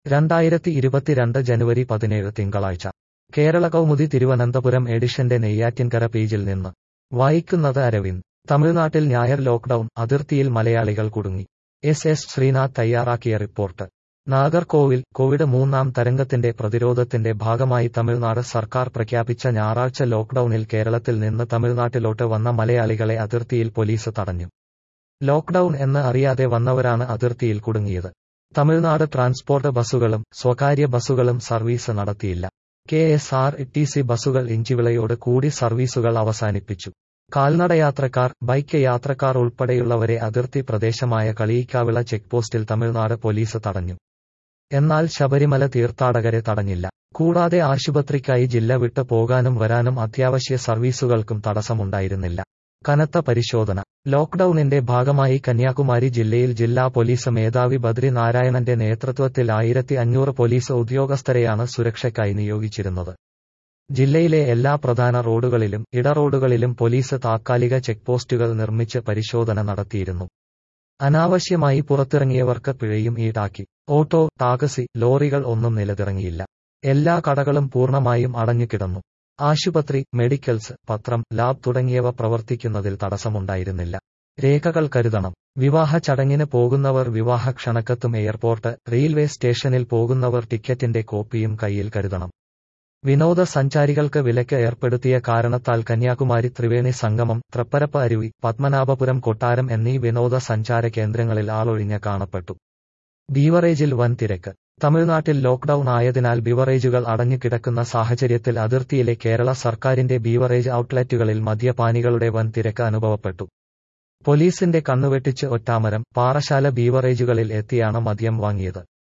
രണ്ടായിരത്തി ഇരുപത്തിരണ്ട് ജനുവരി പതിനേഴ് തിങ്കളാഴ്ച കേരള കൗമുദി തിരുവനന്തപുരം എഡിഷന്റെ നെയ്യാറ്റിൻകര പേജിൽ നിന്ന് വായിക്കുന്നത് അരവിന്ദ് തമിഴ്നാട്ടിൽ ഞായർ ലോക്ഡൌൺ അതിർത്തിയിൽ മലയാളികൾ കുടുങ്ങി എസ് എസ് ശ്രീനാഥ് തയ്യാറാക്കിയ റിപ്പോർട്ട് നാഗർകോവിൽ കോവിഡ് മൂന്നാം തരംഗത്തിന്റെ പ്രതിരോധത്തിന്റെ ഭാഗമായി തമിഴ്നാട് സർക്കാർ പ്രഖ്യാപിച്ച ഞായറാഴ്ച ലോക്ഡൌണിൽ കേരളത്തിൽ നിന്ന് തമിഴ്നാട്ടിലോട്ട് വന്ന മലയാളികളെ അതിർത്തിയിൽ പോലീസ് തടഞ്ഞു ലോക്ഡൌൺ എന്ന് അറിയാതെ വന്നവരാണ് അതിർത്തിയിൽ കുടുങ്ങിയത് തമിഴ്നാട് ട്രാൻസ്പോർട്ട് ബസ്സുകളും സ്വകാര്യ ബസ്സുകളും സർവീസ് നടത്തിയില്ല K S R T C ബസ്സുകൾ ഇഞ്ചിവിളയോട് കൂടി സർവീസുകൾ അവസാനിപ്പിച്ചു കാൽനടയാത്രക്കാർ ബൈക്ക് യാത്രക്കാർ ഉൾപ്പെടെയുള്ളവരെ അതിർത്തി പ്രദേശമായ കളിയിക്കാവിള ചെക്ക് പോസ്റ്റിൽ തമിഴ്നാട് പോലീസ് തടഞ്ഞു എന്നാൽ ശബരിമല തീർത്ഥാടകരെ തടഞ്ഞില്ല കൂടാതെ ആശുപത്രിക്കായി ജില്ല വിട്ട് പോകാനും വരാനും അത്യാവശ്യ സർവീസുകൾക്കും തടസ്സമുണ്ടായിരുന്നില്ല കനത്ത പരിശോധന ലോക്ഡൌണിന്റെ ഭാഗമായി കന്യാകുമാരി ജില്ലയിൽ ജില്ലാ പോലീസ് മേധാവി ബദ്രി നാരായണന്റെ നേതൃത്വത്തിൽ ആയിരത്തി അഞ്ഞൂറ് പോലീസ് ഉദ്യോഗസ്ഥരെയാണ് സുരക്ഷയ്ക്കായി നിയോഗിച്ചിരുന്നത് ജില്ലയിലെ എല്ലാ പ്രധാന റോഡുകളിലും ഇടറോഡുകളിലും പോലീസ് താത്കാലിക ചെക്ക് പോസ്റ്റുകൾ നിർമ്മിച്ച് പരിശോധന നടത്തിയിരുന്നു അനാവശ്യമായി പുറത്തിറങ്ങിയവർക്ക് പിഴയും ഈടാക്കി ഓട്ടോ ടാക്സി ലോറികൾ ഒന്നും നിലതിറങ്ങിയില്ല എല്ലാ കടകളും പൂർണ്ണമായും അടഞ്ഞുകിടന്നു ആശുപത്രി മെഡിക്കൽസ് പത്രം ലാബ് തുടങ്ങിയവ പ്രവർത്തിക്കുന്നതിൽ തടസ്സമുണ്ടായിരുന്നില്ല രേഖകൾ കരുതണം വിവാഹ ചടങ്ങിന് പോകുന്നവർ വിവാഹ ക്ഷണക്കത്തും എയർപോർട്ട് റെയിൽവേ സ്റ്റേഷനിൽ പോകുന്നവർ ടിക്കറ്റിന്റെ കോപ്പിയും കയ്യിൽ കരുതണം വിനോദസഞ്ചാരികൾക്ക് വിലക്ക് ഏർപ്പെടുത്തിയ കാരണത്താൽ കന്യാകുമാരി ത്രിവേണി സംഗമം തൃപ്പരപ്പ് അരുവി പത്മനാഭപുരം കൊട്ടാരം എന്നീ വിനോദസഞ്ചാര കേന്ദ്രങ്ങളിൽ ആളൊഴിഞ്ഞ കാണപ്പെട്ടു ബീവറേജിൽ വൻ തിരക്ക് തമിഴ്നാട്ടിൽ ലോക്ഡൌൺ ആയതിനാൽ ബിവറേജുകൾ അടഞ്ഞുകിടക്കുന്ന സാഹചര്യത്തിൽ അതിർത്തിയിലെ കേരള സർക്കാരിന്റെ ബീവറേജ് ഔട്ട്ലെറ്റുകളിൽ മദ്യപാനികളുടെ വൻ തിരക്ക് അനുഭവപ്പെട്ടു പോലീസിന്റെ കണ്ണുവെട്ടിച്ച് ഒറ്റാമരം പാറശാല ബീവറേജുകളിൽ എത്തിയാണ് മദ്യം വാങ്ങിയത്